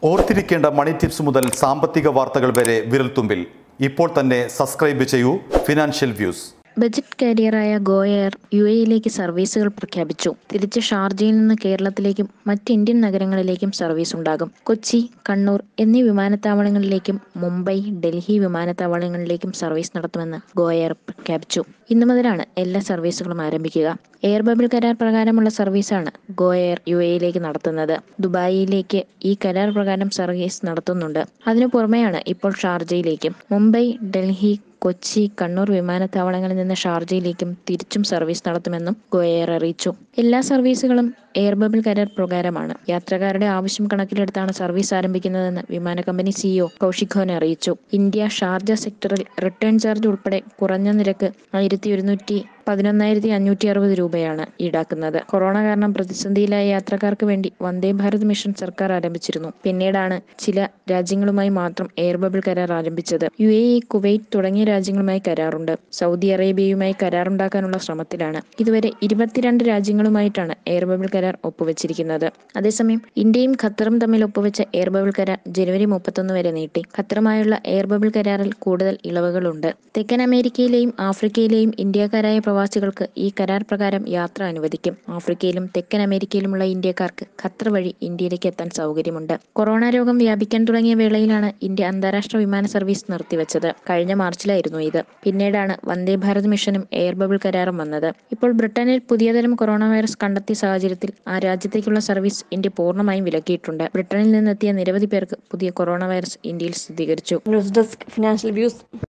ഓർത്തിരിക്കേണ്ട മണി ടിപ്സ് മുതൽ സാമ്പത്തിക വാർത്തകൾ വരെ വിരൽത്തുമ്പിൽ ഇപ്പോൾ തന്നെ സബ്സ്ക്രൈബ് ചെയ്യൂ ഫിനാൻഷ്യൽ വ്യൂസ് ബജറ്റ് കാരിയറായ ഗോ എയർ യു എയിലേക്ക് സർവീസുകൾ പ്രഖ്യാപിച്ചു തിരിച്ച് ഷാർജയിൽ നിന്ന് കേരളത്തിലേക്കും മറ്റ് ഇന്ത്യൻ നഗരങ്ങളിലേക്കും സർവീസ് ഉണ്ടാകും കൊച്ചി കണ്ണൂർ എന്നീ വിമാനത്താവളങ്ങളിലേക്കും മുംബൈ ഡൽഹി വിമാനത്താവളങ്ങളിലേക്കും സർവീസ് നടത്തുമെന്ന് ഗോ എയർ പ്രഖ്യാപിച്ചു ഇന്നു മുതലാണ് എല്ലാ സർവീസുകളും ആരംഭിക്കുക എയർ ബബിൾ കരാർ പ്രകാരമുള്ള സർവീസാണ് ഗോ എയർ യു എയിലേക്ക് നടത്തുന്നത് ദുബായിലേക്ക് ഈ കരാർ പ്രകാരം സർവീസ് നടത്തുന്നുണ്ട് അതിനു പുറമെയാണ് ഇപ്പോൾ ഷാർജയിലേക്കും മുംബൈ ഡൽഹി കൊച്ചി കണ്ണൂർ വിമാനത്താവളങ്ങളിൽ നിന്ന് ഷാർജയിലേക്കും തിരിച്ചും സർവീസ് നടത്തുമെന്നും ഗോയർ അറിയിച്ചു എല്ലാ സർവീസുകളും എയർ ബബിൾ കരാർ പ്രകാരമാണ് യാത്രക്കാരുടെ ആവശ്യം കണക്കിലെടുത്താണ് സർവീസ് ആരംഭിക്കുന്നതെന്ന് വിമാന കമ്പനി സിഇഒ കൗശിക് ഖോനെ അറിയിച്ചു ഇന്ത്യ ഷാർജ സെക്ടറിൽ റിട്ടേൺ ചാർജ് ഉൾപ്പെടെ കുറഞ്ഞ നിരക്ക് ആയിരത്തി ഒരുന്നൂറ്റി പതിനൊന്നായിരത്തി അഞ്ഞൂറ്റി അറുപത് രൂപയാണ് ഈടാക്കുന്നത് കൊറോണ കാരണം പ്രതിസന്ധിയിലായ യാത്രക്കാർക്ക് വേണ്ടി വന്ദേ ഭാരത് മിഷൻ സർക്കാർ ആരംഭിച്ചിരുന്നു പിന്നീടാണ് ചില രാജ്യങ്ങളുമായി മാത്രം എയർ ബബിൾ കരാർ ആരംഭിച്ചത് യു എ ഇ കുവൈറ്റ് തുടങ്ങിയ രാജ്യങ്ങളുമായി കരാറുണ്ട് സൗദി അറേബ്യയുമായി കരാറുണ്ടാക്കാനുള്ള ശ്രമത്തിലാണ് ഇതുവരെ ഇരുപത്തിരണ്ട് രാജ്യങ്ങളുമായിട്ടാണ് എയർ ബബിൾ കരാർ ഒപ്പുവെച്ചിരിക്കുന്നത് അതേസമയം ഇന്ത്യയും ഖത്തറും തമ്മിൽ ഒപ്പുവെച്ച എയർ ബബിൾ കരാർ ജനുവരി മുപ്പത്തൊന്ന് വരെ നീട്ടി ഖത്തറുമായുള്ള എയർ ബബിൾ കരാറിൽ കൂടുതൽ ഇളവുകളുണ്ട് തെക്കൻ അമേരിക്കയിലെയും ആഫ്രിക്കയിലെയും ഇന്ത്യക്കാരായ പ്രവാസികൾക്ക് ഈ കരാർ പ്രകാരം യാത്ര അനുവദിക്കും ആഫ്രിക്കയിലും തെക്കൻ അമേരിക്കയിലുമുള്ള ഇന്ത്യക്കാർക്ക് ഖത്തർ വഴി ഇന്ത്യയിലേക്ക് എത്താൻ സൗകര്യമുണ്ട് കൊറോണ രോഗം വ്യാപിക്കാൻ തുടങ്ങിയ വേളയിലാണ് ഇന്ത്യ അന്താരാഷ്ട്ര വിമാന സർവീസ് നിർത്തിവെച്ചത് കഴിഞ്ഞ മാർച്ചിലായിരുന്നു ഇത് പിന്നീടാണ് വന്ദേ ഭാരത് മിഷനും എയർ ബബിൾ കരാറും വന്നത് ഇപ്പോൾ ബ്രിട്ടനിൽ പുതിയ തരം കൊറോണ വൈറസ് കണ്ടെത്തിയ സാഹചര്യത്തിൽ ആ രാജ്യത്തേക്കുള്ള സർവീസ് ഇന്ത്യ പൂർണ്ണമായും വിലക്കിയിട്ടുണ്ട് ബ്രിട്ടനിൽ നിന്നെത്തിയ നിരവധി പേർക്ക് പുതിയ കൊറോണ വൈറസ് ഇന്ത്യയിൽ സ്ഥിരീകരിച്ചു ന്യൂസ് ഡെസ്ക് ഫിനാൻഷ്യൽ വ്യൂസ്